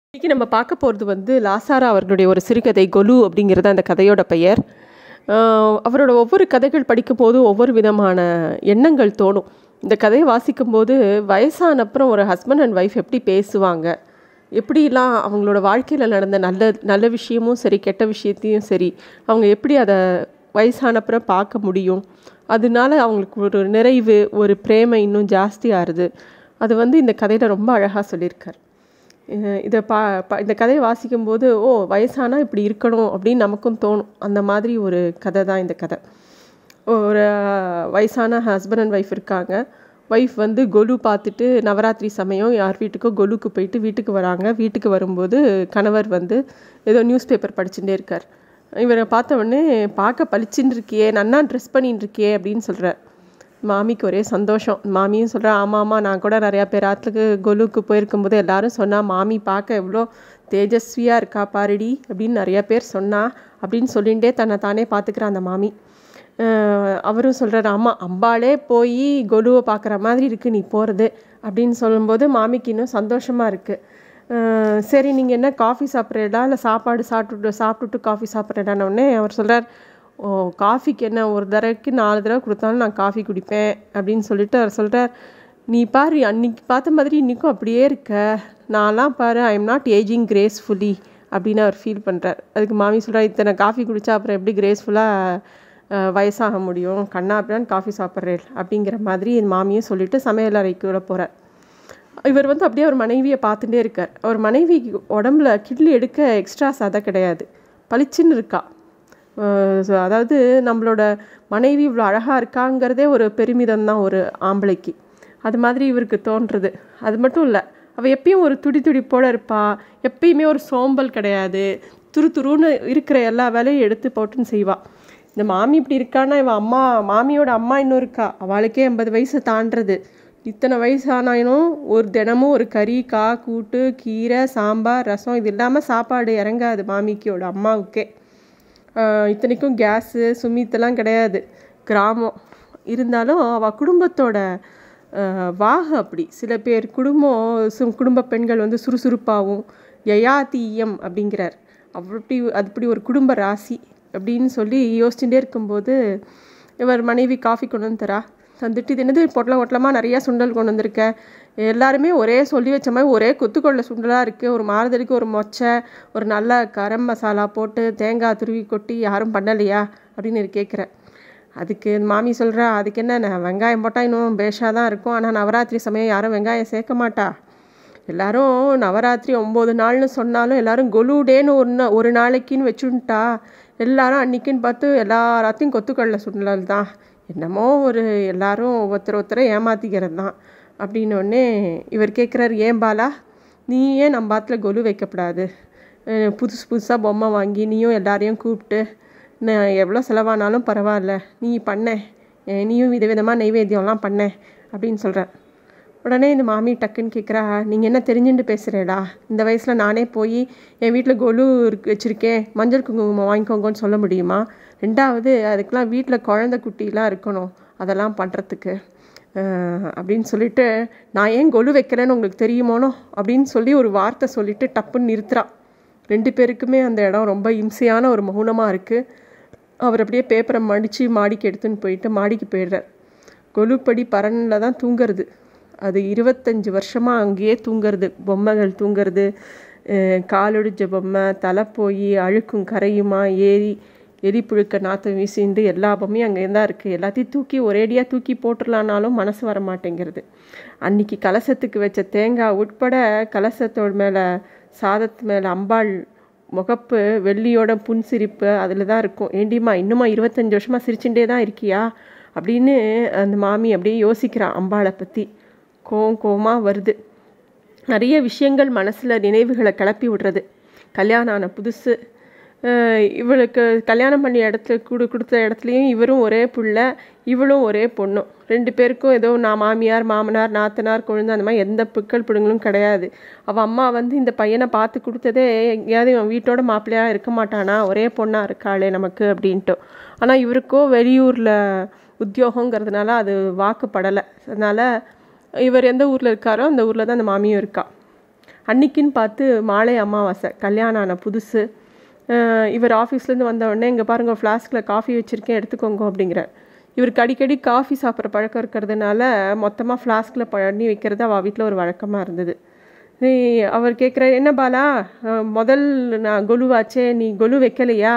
இன்றைக்கி நம்ம பார்க்க போகிறது வந்து லாசாரா அவர்களுடைய ஒரு சிறுகதை கொலு அப்படிங்கிறது அந்த கதையோட பெயர் ஆஹ் அவரோட ஒவ்வொரு கதைகள் படிக்கும்போது ஒவ்வொரு விதமான எண்ணங்கள் தோணும் இந்த கதையை வாசிக்கும்போது வயசான அப்புறம் ஒரு ஹஸ்பண்ட் அண்ட் ஒய்ஃப் எப்படி பேசுவாங்க எப்படிலாம் அவங்களோட வாழ்க்கையில் நடந்த நல்ல நல்ல விஷயமும் சரி கெட்ட விஷயத்தையும் சரி அவங்க எப்படி அதை வயசான அப்புறம் பார்க்க முடியும் அதனால அவங்களுக்கு ஒரு நிறைவு ஒரு பிரேமை இன்னும் ஜாஸ்தி ஆறுது அது வந்து இந்த கதையில் ரொம்ப அழகாக சொல்லியிருக்கார் அஹ் இதை பா பா இந்த கதையை வாசிக்கும்போது ஓ வயசானா இப்படி இருக்கணும் அப்படின்னு நமக்கும் தோணும் அந்த மாதிரி ஒரு கதை தான் இந்த கதை ஒரு வயசான ஹஸ்பண்ட் அண்ட் ஒய்ஃப் இருக்காங்க ஒய்ஃப் வந்து கொலு பார்த்துட்டு நவராத்திரி சமயம் யார் வீட்டுக்கோ கொலுக்கு போயிட்டு வீட்டுக்கு வராங்க வீட்டுக்கு வரும்போது கணவர் வந்து ஏதோ நியூஸ் பேப்பர் படிச்சுட்டே இருக்கார் இவரை பார்த்த உடனே பார்க்க பளிச்சுன்னு இருக்கியே நன்னா ட்ரெஸ் பண்ணின்னு இருக்கியே அப்படின்னு சொல்கிறார் மாமிக்கு ஒரே சந்தோஷம் மாமியும் சொல்கிறா ஆமாம் ஆமாம் நான் கூட நிறையா பேர் ஆற்றுக்கு கொலுக்கு போயிருக்கும்போது எல்லாரும் சொன்னா மாமி பார்க்க எவ்வளோ தேஜஸ்வியாக இருக்கா பாருடி அப்படின்னு நிறைய பேர் சொன்னா அப்படின்னு சொல்லிகிட்டே தன்னை தானே பார்த்துக்கிறா அந்த மாமி அஹ் அவரும் சொல்கிறார் ஆமாம் அம்பாளே போய் கொலுவை பார்க்குற மாதிரி இருக்குது நீ போகிறது அப்படின்னு சொல்லும்போது மாமிக்கு இன்னும் சந்தோஷமாக இருக்குது சரி நீங்கள் என்ன காஃபி சாப்பிட்றீடா இல்லை சாப்பாடு சாப்பிட்டுட்டு சாப்பிட்டுட்டு காஃபி சாப்பிட்றீடான உடனே அவர் சொல்கிறார் ஓ காஃபிக்கு என்ன ஒரு தடவைக்கு நாலு தடவை கொடுத்தாலும் நான் காஃபி குடிப்பேன் அப்படின்னு சொல்லிட்டு அவர் சொல்கிறார் நீ பாரு அன்னைக்கு பார்த்த மாதிரி இன்றைக்கும் அப்படியே இருக்க நான்லாம் பாரு I am not ageing gracefully அப்படின்னு அவர் ஃபீல் பண்ணுறார் அதுக்கு மாமி சொல்கிறா இத்தனை காஃபி குடித்தா அப்புறம் எப்படி கிரேஸ்ஃபுல்லாக வயசாக முடியும் கண்ணா அப்படின்னா காஃபி சாப்பிட்றேன் அப்படிங்கிற மாதிரி என் மாமியும் சொல்லிட்டு சமையல் அறைக்குள்ள போகிறார் இவர் வந்து அப்படியே அவர் மனைவியை பார்த்துட்டே இருக்கார் அவர் மனைவி உடம்புல கிட்லி எடுக்க எக்ஸ்ட்ரா சதை கிடையாது பளிச்சுன்னு இருக்கா அஹ் so அதாவது நம்மளோட மனைவி இவ்வளோ அழகாக இருக்காங்கிறதே ஒரு பெருமிதம் தான் ஒரு ஆம்பளைக்கு அது மாதிரி இவருக்கு தோன்றுறது அது மட்டும் இல்லை அவள் எப்பயும் ஒரு துடி துடிப்போட இருப்பா எப்பயுமே ஒரு சோம்பல் கிடையாது துரு துருன்னு இருக்கிற எல்லா வேலையும் எடுத்து போட்டுன்னு செய்வா இந்த மாமி இப்படி இருக்கான்னா இவன் அம்மா மாமியோட அம்மா இன்னும் இருக்கா அவளுக்கே எண்பது வயசு தாண்டுறது இத்தனை வயசானாயினும் ஒரு தினமும் ஒரு கறி கா கூட்டு கீரை சாம்பார் ரசம் இது இல்லாமல் சாப்பாடு இறங்காது மாமிக்கோட அம்மாவுக்கே ஆஹ் இத்தனைக்கும் கேஸு சுமித்தெல்லாம் கிடையாது கிராமம் இருந்தாலும் அவள் குடும்பத்தோட ஆஹ் வாக அப்படி சில பேர் குடும்பம் சு குடும்ப பெண்கள் வந்து சுறுசுறுப்பாகவும் யயாத்தீயம் அப்படிங்கிறார் அப்படி அப்படி ஒரு குடும்ப ராசி அப்படின்னு சொல்லி யோசிச்சுட்டே இருக்கும்போது இவர் மனைவி காஃபி கொண்டு வந்து தரா தந்துட்டு இது என்னது பொட்டலம் ஒட்டலமாக நிறையா சுண்டல் கொண்டு வந்திருக்க எல்லாருமே ஒரே சொல்லி வச்ச மாதிரி ஒரே கொத்துக்கொள்ள சுண்டலாக இருக்குது ஒரு மாறுதலுக்கு ஒரு மொச்சை ஒரு நல்ல கரம் மசாலா போட்டு தேங்காய் துருவி கொட்டி யாரும் பண்ணலையா அப்படின்னு கேட்குறேன் அதுக்கு மாமி சொல்கிறா அதுக்கு என்ன நான் வெங்காயம் போட்டால் இன்னும் பேஷாக தான் இருக்கும் ஆனால் நவராத்திரி சமயம் யாரும் வெங்காயம் சேர்க்க மாட்டா எல்லாரும் நவராத்திரி ஒம்பது நாள்னு சொன்னாலும் எல்லாரும் கொலு டேன்னு ஒரு நா- ஒரு நாளைக்குன்னு வச்சுட்டா எல்லாரும் அன்னைக்குன்னு பார்த்து எல்லாராத்தையும் கொத்துக்கடல சுண்டல் தான் என்னமோ ஒரு எல்லாரும் ஒருத்தர் ஒருத்தரை ஏமாத்திக்கிறது தான் அப்படின்னோடனே இவர் கேட்குறாரு ஏன் பாலா நீ ஏன் நம்ம பாத்தில் கொலு வைக்கப்படாது அஹ் புதுசு புதுசாக பொம்மை வாங்கி நீயும் எல்லாரையும் கூப்பிட்டு நான் எவ்வளோ செலவானாலும் பரவாயில்ல நீ பண்ண அஹ் நீயும் விதவிதமாக நைவேத்தியம்லாம் பண்ண அப்படின்னு சொல்கிறேன் உடனே இந்த மாமி டக்குன்னு கேட்குறா நீங்கள் என்ன தெரிஞ்சுட்டு பேசுகிறேடா இந்த வயசில் நானே போய் என் வீட்டில் கொலு இருக்கு வச்சுருக்கேன் மஞ்சள் குங்குமம் வாங்கிக்கோங்கன்னு சொல்ல முடியுமா ரெண்டாவது அதுக்கெலாம் வீட்டில் குழந்தை குட்டிலாம் இருக்கணும் அதெல்லாம் பண்ணுறதுக்கு அப்படின்னு சொல்லிட்டு நான் ஏன் கொலு வைக்கிறேன்னு உங்களுக்கு தெரியுமோனோ அப்படின்னு சொல்லி ஒரு வார்த்தை சொல்லிட்டு டப்புன்னு நிறுத்துறா ரெண்டு பேருக்குமே அந்த இடம் ரொம்ப இம்சையான ஒரு மௌனமாக இருக்குது அவர் அப்படியே பேப்பரை மடித்து மாடிக்கு எடுத்துன்னு போயிட்டு மாடிக்கு போயிடுறார் கொலுப்படி பரனில் தான் தூங்குறது அது இருபத்தஞ்சி வருஷமாக அங்கேயே தூங்குறது பொம்மைகள் தூங்குறது அஹ் காலொடிஞ்ச பொம்மை தலை போய் அழுக்கும் கரையுமா ஏறி எரி புழுக்க நாற்றம் வீசிண்டு எல்லா பொம்மையும் அங்கே தான் இருக்குது எல்லாத்தையும் தூக்கி ஒரேடியாக தூக்கி போட்டுடலான்னாலும் மனசு வர மாட்டேங்கிறது அன்னைக்கு கலசத்துக்கு வச்ச தேங்காய் உட்பட கலசத்தோட மேலே சாதத்து மேலே அம்பாள் முகப்பு வெள்ளியோட புன்சிரிப்பு அதில் தான் இருக்கும் ஏண்டிம்மா இன்னுமா இருபத்தஞ்சி வருஷமாக சிரிச்சுட்டே தான் இருக்கியா அப்படின்னு அந்த மாமி அப்படியே யோசிக்கிறான் அம்பாளை பற்றி கோவம் கோவமாக வருது நிறைய விஷயங்கள் மனசில் நினைவுகளை கிளப்பி விடுறது கல்யாணம் ஆன புதுசு அஹ் இவளுக்கு கல்யாணம் பண்ணி இடத்துல கொடு கொடுத்த இடத்துலையும் இவரும் ஒரே புள்ள இவளும் ஒரே பொண்ணும் ரெண்டு பேருக்கும் ஏதோ நான் மாமியார் மாமனார் நாத்தனார் கொழுந்து அந்த மாதிரி எந்த புக்கள் பிடுங்களும் கிடையாது அவள் அம்மா வந்து இந்த பையனை பார்த்து கொடுத்ததே எங்கேயாவது இவன் வீட்டோட மாப்பிள்ளையாக இருக்க மாட்டானா ஒரே பொண்ணாக இருக்காளே நமக்கு அப்படின்ட்டு ஆனால் இவருக்கோ வெளியூரில் உத்தியோகங்கிறதுனால அது வாக்குப்படலை அதனால் இவர் எந்த ஊரில் இருக்காரோ அந்த ஊரில் தான் அந்த மாமியும் இருக்கா அன்னைக்குன்னு பார்த்து மாலை அமாவாசை கல்யாணம் ஆன புதுசு அஹ் இவர் ஆஃபீஸ்லேருந்து வந்த உடனே இங்கே பாருங்க ஃப்ளாஸ்கில் காஃபி வச்சுருக்கேன் எடுத்துக்கோங்க அப்படிங்கிறார் இவருக்கு அடிக்கடி காஃபி சாப்பிட்ற பழக்கம் இருக்கிறதுனால மொத்தமாக ஃப்ளாஸ்கில் பண்ணி வைக்கிறது அவள் வீட்டில் ஒரு வழக்கமாக இருந்தது நீ அவர் கேட்குற என்ன பாலா அஹ் முதல் நான் கொலுவாச்சே நீ கொலு வைக்கலையா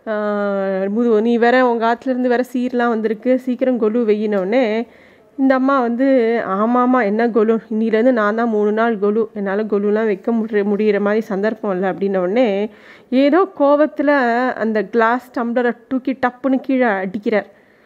அஹ் முது நீ வேற உங்கள் ஆற்றுலேருந்து வேற சீர்லாம் வந்திருக்கு சீக்கிரம் கொலு வெயினோடனே இந்த அம்மா வந்து ஆமாம்மா என்ன கொலு இன்னிலேருந்து நான் தான் மூணு நாள் கொலு என்னால் கொலுலாம் வைக்க முடிய முடிகிற மாதிரி சந்தர்ப்பம் இல்லை அப்படின்ன உடனே ஏதோ கோவத்தில் அந்த கிளாஸ் டம்ளரை தூக்கி டப்புன்னு கீழே அடிக்கிறார்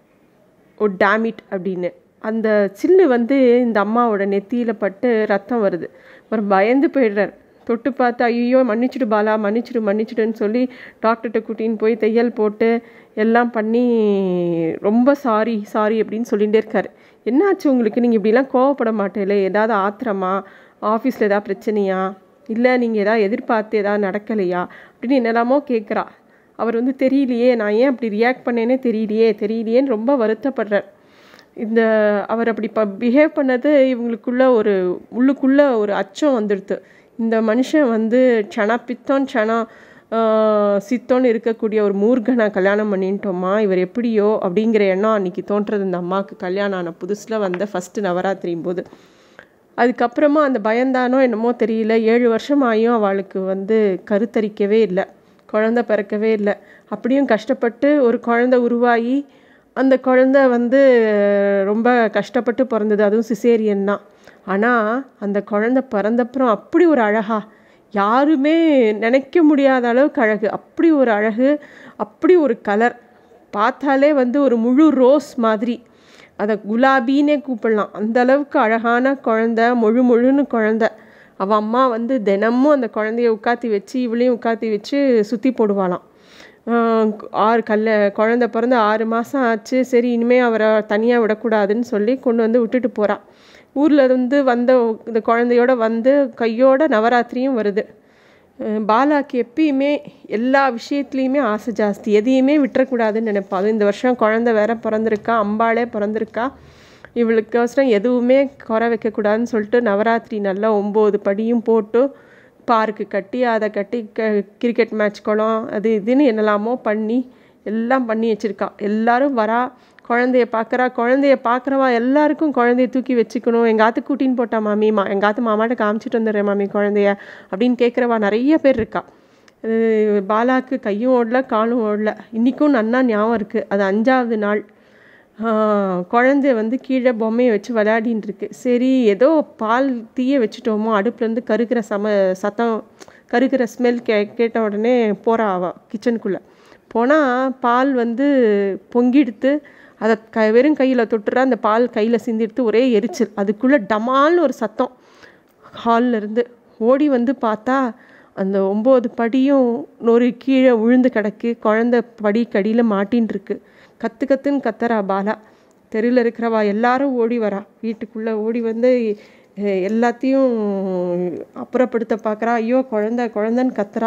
ஓ டேமிட் அப்படின்னு அந்த சில்லு வந்து இந்த அம்மாவோட நெத்தியில் பட்டு ரத்தம் வருது அப்புறம் பயந்து போயிடுறார் தொட்டு பார்த்து ஐயோ மன்னிச்சிடு பாலா மன்னிச்சிடு மன்னிச்சிடுன்னு சொல்லி டாக்டர்கிட்ட கூட்டின்னு போய் தையல் போட்டு எல்லாம் பண்ணி ரொம்ப சாரி சாரி அப்படின்னு சொல்லிகிட்டே இருக்காரு என்னாச்சு உங்களுக்கு நீங்கள் இப்படிலாம் கோவப்பட மாட்டேல ஏதாவது ஆத்திரமா ஆஃபீஸில் ஏதாவது பிரச்சனையா இல்லை நீங்கள் ஏதாவது எதிர்பார்த்து ஏதாவது நடக்கலையா அப்படின்னு என்னெல்லாமோ கேட்குறா அவர் வந்து தெரியலையே நான் ஏன் அப்படி ரியாக்ட் பண்ணேனே தெரியலையே தெரியலையேன்னு ரொம்ப வருத்தப்படுறார் இந்த அவர் அப்படி ப பிஹேவ் பண்ணது இவங்களுக்குள்ள ஒரு உள்ளுக்குள்ள ஒரு அச்சம் வந்துடுது இந்த மனுஷன் வந்து க்ஷண பித்தம் க்ஷணம் சித்தோன்னு இருக்கக்கூடிய ஒரு மூர்கனை கல்யாணம் பண்ணிட்டோமா இவர் எப்படியோ அப்படிங்கிற எண்ணம் அன்னைக்கு தோன்றது இந்த அம்மாவுக்கு கல்யாணம் ஆன புதுசில் வந்த ஃபஸ்ட்டு நவராத்திரியும் போது அதுக்கப்புறமா அந்த பயந்தானோ என்னமோ தெரியல ஏழு வருஷம் ஆகியும் அவளுக்கு வந்து கருத்தரிக்கவே இல்லை குழந்தை பிறக்கவே இல்லை அப்படியும் கஷ்டப்பட்டு ஒரு குழந்தை உருவாகி அந்த குழந்தை வந்து ரொம்ப கஷ்டப்பட்டு பிறந்தது அதுவும் சிசேரியன் தான் ஆனால் அந்த குழந்தை பிறந்தப்புறம் அப்படி ஒரு அழகா யாருமே நினைக்க முடியாத அளவுக்கு அழகு அப்படி ஒரு அழகு அப்படி ஒரு கலர் பார்த்தாலே வந்து ஒரு முழு ரோஸ் மாதிரி அதை குலாபின்னே கூப்பிடலாம் அந்த அளவுக்கு அழகான குழந்த முழு முழுன்னு குழந்த அவள் அம்மா வந்து தினமும் அந்த குழந்தைய உட்காத்தி வச்சு இவளையும் உட்காத்தி வச்சு சுற்றி போடுவாளாம் ஆஹ் ஆறு கல்ல குழந்த பிறந்து ஆறு மாதம் ஆச்சு சரி இனிமேல் அவரை தனியாக விடக்கூடாதுன்னு சொல்லி கொண்டு வந்து விட்டுட்டு போறா ஊரில் இருந்து வந்த இந்த குழந்தையோட வந்து கையோட நவராத்திரியும் வருது அஹ் பாலாக்கு எப்பயுமே எல்லா விஷயத்துலேயுமே ஆசை ஜாஸ்தி எதையுமே விட்டுறக்கூடாதுன்னு நினைப்பா அதுவும் இந்த வருஷம் குழந்தை வேற பிறந்திருக்கா அம்பாளே பிறந்திருக்கா இவளுக்கோசரம் எதுவுமே குறை வைக்கக்கூடாதுன்னு சொல்லிட்டு நவராத்திரி நல்லா ஒம்பது படியும் போட்டு பார்க்கு கட்டி அதை கட்டி க கிரிக்கெட் மேட்ச் குளம் அது இதுன்னு என்னெல்லாமோ பண்ணி எல்லாம் பண்ணி வச்சுருக்கா எல்லாரும் வரா குழந்தைய பார்க்குறா குழந்தைய பார்க்குறவா எல்லாருக்கும் குழந்தைய தூக்கி வச்சுக்கணும் எங்கள் ஆத்து கூட்டின்னு போட்டா மாமி மா எங்கள் ஆத்து மாமாட்ட காமிச்சிட்டு வந்துடுறேன் மாமி குழந்தைய அப்படின்னு கேட்குறவா நிறைய பேர் இருக்கா அஹ் பாலாக்கு கையும் ஓடல காலும் ஓடல இன்றைக்கும் நன்னா ஞாபகம் இருக்குது அது அஞ்சாவது நாள் ஆஹ் குழந்தை வந்து கீழே பொம்மையை வச்சு விளையாடின்னு இருக்கு சரி ஏதோ பால் தீய வச்சுட்டோமோ அடுப்புலேருந்து கருகிற சம சத்தம் கருகிற ஸ்மெல் கே கேட்ட உடனே போகிறா அவ கிச்சனுக்குள்ளே போனால் பால் வந்து பொங்கிடுத்து அதை க வெறும் கையில் தொட்டுறா அந்த பால் கையில் சிந்திடுத்து ஒரே எரிச்சல் அதுக்குள்ளே டமால்னு ஒரு சத்தம் ஹாலில் இருந்து ஓடி வந்து பார்த்தா அந்த ஒம்பது படியும் நொறு கீழே விழுந்து கிடக்கு குழந்த படி கடியில் மாட்டின்னு இருக்கு கத்து கத்துன்னு கத்துறா பாலா தெருவில் இருக்கிறவா எல்லாரும் ஓடி வரா வீட்டுக்குள்ளே ஓடி வந்து அஹ், எல்லாத்தையும் அப்புறப்படுத்த பார்க்குறா ஐயோ குழந்த குழந்தைன்னு கத்துறா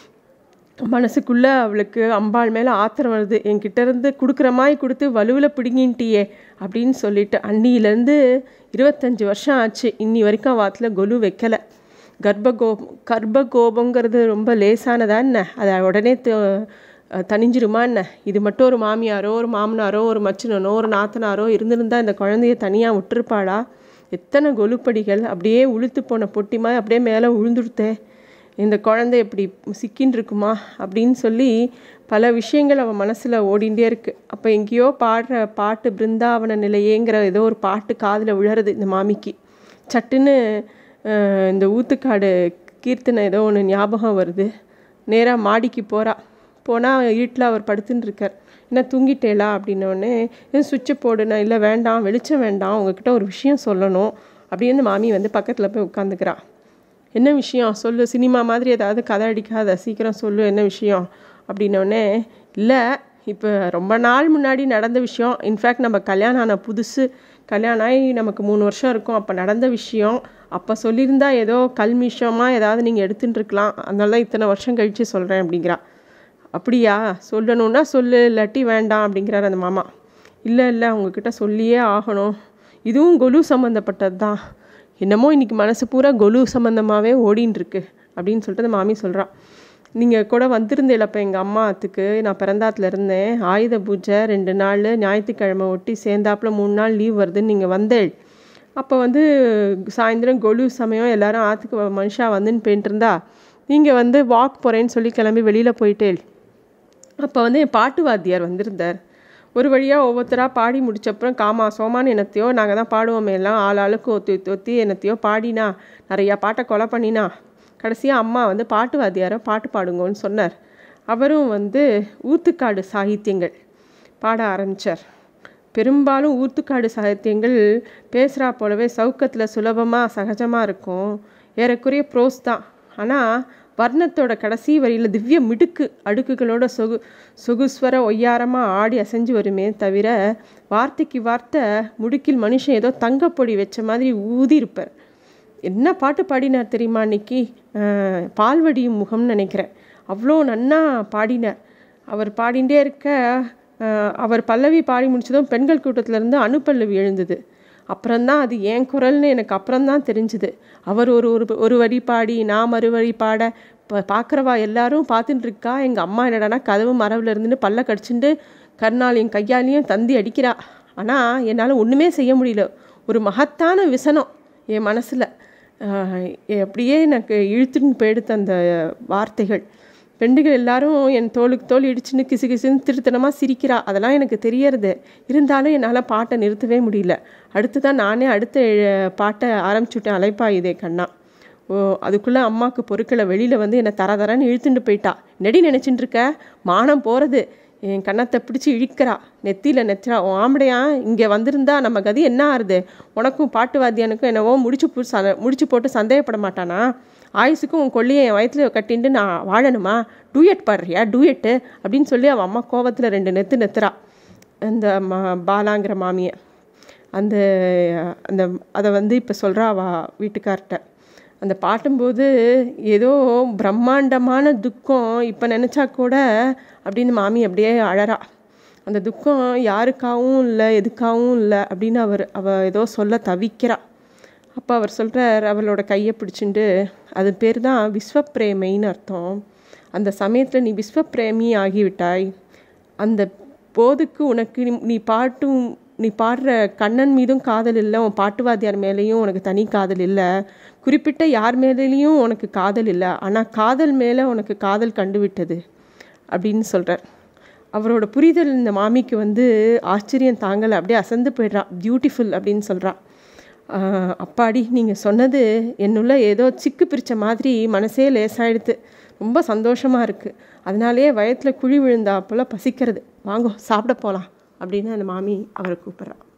மனசுக்குள்ள அவளுக்கு அம்பாள் மேலே ஆத்திரம் வருது என்கிட்ட இருந்து கொடுக்குற மாதிரி கொடுத்து வலுவில் பிடுங்கின்ட்டியே அப்படின்னு சொல்லிட்டு அன்னியிலேருந்து இருபத்தஞ்சி வருஷம் ஆச்சு இன்னி வரைக்கும் அவத்தில் கொலு வைக்கலை கர்ப்பகோபம் கர்ப்பகோபங்கிறது ரொம்ப லேசானதா என்ன அதை உடனே த- தணிஞ்சிருமா என்ன இது மட்டும் ஒரு மாமியாரோ ஒரு மாமனாரோ ஒரு மச்சினனோ ஒரு நாத்தனாரோ இருந்திருந்தா இந்த குழந்தைய தனியாக விட்டுருப்பாளா எத்தனை கொலுப்படிகள் அப்படியே உளுத்து போன பொட்டி மாதிரி அப்படியே மேலே விழுந்துடுத்தே இந்த குழந்தை எப்படி சிக்கின்னு இருக்குமா அப்படின்னு சொல்லி பல விஷயங்கள் அவன் மனசில் ஓடிண்டே இருக்கு அப்போ எங்கேயோ பாடுற பாட்டு பிருந்தாவன நிலையேங்கிற ஏதோ ஒரு பாட்டு காதில் விழறது இந்த மாமிக்கு சட்டுன்னு அஹ், இந்த ஊத்துக்காடு கீர்த்தனை ஏதோ ஒன்று ஞாபகம் வருது நேராக மாடிக்கு போகிறா போனால் வீட்டில் அவர் படுத்துன்னு இருக்கார் என்ன தூங்கிட்டேலா அப்படின்னோடனே சுவிட்சை போடுனா இல்லை வேண்டாம் வெளிச்சம் வேண்டாம் உங்ககிட்ட ஒரு விஷயம் சொல்லணும் அப்படின்னு மாமி வந்து பக்கத்தில் போய் உட்காந்துக்கிறா என்ன விஷயம் சொல்லு சினிமா மாதிரி ஏதாவது கதை அடிக்காத சீக்கிரம் சொல்லு என்ன விஷயம் அப்படின்னோடனே இல்லை இப்போ ரொம்ப நாள் முன்னாடி நடந்த விஷயம் இன்ஃபேக்ட் நம்ம கல்யாணம் ஆன புதுசு கல்யாணம் ஆகி நமக்கு மூணு வருஷம் இருக்கும் அப்போ நடந்த விஷயம் அப்போ சொல்லியிருந்தா ஏதோ கல்மிஷமாக ஏதாவது நீங்கள் எடுத்துட்டு இருக்கலாம் அதனால தான் இத்தனை வருஷம் கழித்து சொல்கிறேன் அப்படிங்கிறா அப்படியா சொல்லணும்னா சொல்லு இல்லாட்டி வேண்டாம் அப்படிங்கிறார் அந்த மாமா இல்லை இல்லை உங்ககிட்ட சொல்லியே ஆகணும் இதுவும் கொலு சம்மந்தப்பட்டது தான் என்னமோ இன்றைக்கி மனசு பூரா கொலு சம்மந்தமாகவே ஓடின்னு இருக்கு அப்படின்னு சொல்லிட்டு அந்த மாமி சொல்கிறான் நீங்கள் கூட வந்திருந்தேன் அப்போ எங்கள் அம்மாத்துக்கு நான் பிறந்தாத்துல இருந்தேன் ஆயுத பூஜை ரெண்டு நாள் ஞாயிற்றுக்கிழமை ஒட்டி சேர்ந்தாப்புல மூணு நாள் லீவ் வருதுன்னு நீங்கள் வந்தேள் அப்போ வந்து சாயந்தரம் கொலு சமயம் எல்லாரும் ஆற்றுக்கு மனுஷா வந்துன்னு போயிட்டு இருந்தா நீங்கள் வந்து வாக் போகிறேன்னு சொல்லி கிளம்பி வெளியில் போயிட்டேள் அப்போ வந்து என் பாட்டு வாத்தியார் வந்திருந்தார் ஒரு வழியாக ஒவ்வொருத்தராக பாடி முடிச்சப்புறம் காமா சோமான்னு என்னத்தையோ நாங்கள் தான் பாடுவோமே எல்லாம் ஆள் ஆளுக்கு ஒத்தி ஒத்தி ஒத்தி என்னத்தையோ பாடினா நிறையா பாட்டை கொலை பண்ணினா கடைசியாக அம்மா வந்து பாட்டு வாத்தியாரை பாட்டு பாடுங்கன்னு சொன்னார் அவரும் வந்து ஊத்துக்காடு சாகித்யங்கள் பாட ஆரம்பித்தார் பெரும்பாலும் ஊத்துக்காடு சாகித்யங்கள் பேசுகிறா போலவே சவுக்கத்தில் சுலபமாக சகஜமாக இருக்கும் ஏறக்குறைய ப்ரோஸ் தான் ஆனால் வர்ணத்தோட கடைசி வரியில் திவ்ய மிடுக்கு அடுக்குகளோட சொகு சொகுஸ்வர ஒய்யாரமாக ஆடி அசைஞ்சு வருமே தவிர வார்த்தைக்கு வார்த்தை முடுக்கில் மனுஷன் ஏதோ தங்கப்பொடி வச்ச மாதிரி ஊதி இருப்பார் என்ன பாட்டு பாடினார் தெரியுமா அன்னைக்கு பால்வடியும் முகம்னு நினைக்கிறேன் அவ்வளோ நன்னா பாடினார் அவர் பாடிண்டே இருக்க அவர் பல்லவி பாடி முடிச்சதும் பெண்கள் கூட்டத்திலேருந்து அணுப்பல்லவி எழுந்தது அப்புறம்தான் அது ஏன் குரல்னு எனக்கு அப்புறம்தான் தெரிஞ்சுது அவர் ஒரு ஒரு ஒரு வரி பாடி நான் மறு வரி பாட இப்போ பார்க்குறவா எல்லாரும் பார்த்துட்டு இருக்கா எங்கள் அம்மா என்னடானா கதவு மரவில் இருந்துட்டு பல்ல கடிச்சுட்டு கருணாலையும் கையாலையும் தந்தி அடிக்கிறா ஆனால் என்னால் ஒன்றுமே செய்ய முடியல ஒரு மகத்தான விசனம் என் மனசில் அப்படியே எனக்கு இழுத்துன்னு போயிடுத்து அந்த வார்த்தைகள் பெண்டுகள் எல்லாரும் என் தோளுக்கு தோல் இடிச்சுன்னு கிசு கிசுன்னு திருத்தனமாக சிரிக்கிறா அதெல்லாம் எனக்கு தெரியறது இருந்தாலும் என்னால் பாட்டை நிறுத்தவே முடியல அடுத்து தான் நானே அடுத்த பாட்டை ஆரம்பிச்சுட்டேன் அலைப்பா இதே கண்ணா ஓ அதுக்குள்ளே அம்மாவுக்கு பொருட்களை வெளியில் வந்து என்னை தர தரன்னு இழுத்துட்டு போயிட்டா நெடி நினச்சிட்டு இருக்க மானம் போகிறது என் கன்னத்தை பிடிச்சி இழிக்கிறா நெத்தியில் நெத்திரா உன் ஆம்படையா இங்கே வந்திருந்தா நம்ம கதி என்ன ஆறுது உனக்கும் பாட்டு வாத்தியானுக்கும் என்னவோ முடிச்சு முடிச்சு போட்டு சந்தேகப்பட மாட்டானா ஆயுசுக்கும் உன் கொல்லியை என் வயிற்றுல கட்டின்ட்டு நான் வாழணுமா டூயட் பாடுறியா டூயட்டு அப்படின்னு சொல்லி அவன் அம்மா கோவத்தில் ரெண்டு நெத்து நெத்துறா அந்த மா பாலாங்கிற மாமியை அந்த அந்த அதை வந்து இப்போ சொல்கிறா அவ வீட்டுக்கார்ட்ட அந்த பாட்டும்போது ஏதோ பிரம்மாண்டமான துக்கம் இப்போ நினச்சா கூட அப்படின்னு மாமி அப்படியே அழறா அந்த துக்கம் யாருக்காகவும் இல்லை எதுக்காகவும் இல்லை அப்படின்னு அவர் அவள் ஏதோ சொல்ல தவிக்கிறா அப்போ அவர் சொல்கிறார் அவளோட கையை பிடிச்சிட்டு அது பேர் தான் விஸ்வப்பிரேமைன்னு அர்த்தம் அந்த சமயத்தில் நீ விஸ்வப்பிரேமி ஆகிவிட்டாய் அந்த போதுக்கு உனக்கு நீ பாட்டும் நீ பாடுற கண்ணன் மீதும் காதல் இல்லை உன் பாட்டுவாதியார் மேலேயும் உனக்கு தனி காதல் இல்லை குறிப்பிட்ட யார் மேலேயும் உனக்கு காதல் இல்லை ஆனால் காதல் மேலே உனக்கு காதல் கண்டுவிட்டது அப்படின்னு சொல்கிறார் அவரோட புரிதல் இந்த மாமிக்கு வந்து ஆச்சரியம் தாங்கலை அப்படியே அசந்து போயிடுறான் பியூட்டிஃபுல் அப்படின்னு சொல்கிறான் அப்பாடி நீங்கள் சொன்னது என்னுள்ள ஏதோ சிக்கு பிரித்த மாதிரி மனசே லேசாயிடுது ரொம்ப சந்தோஷமாக இருக்குது அதனாலேயே வயத்தில் குழி விழுந்தா போல் பசிக்கிறது வாங்கோ சாப்பிட போகலாம் அப்படின்னு அந்த மாமி அவரை கூப்பிட்றான்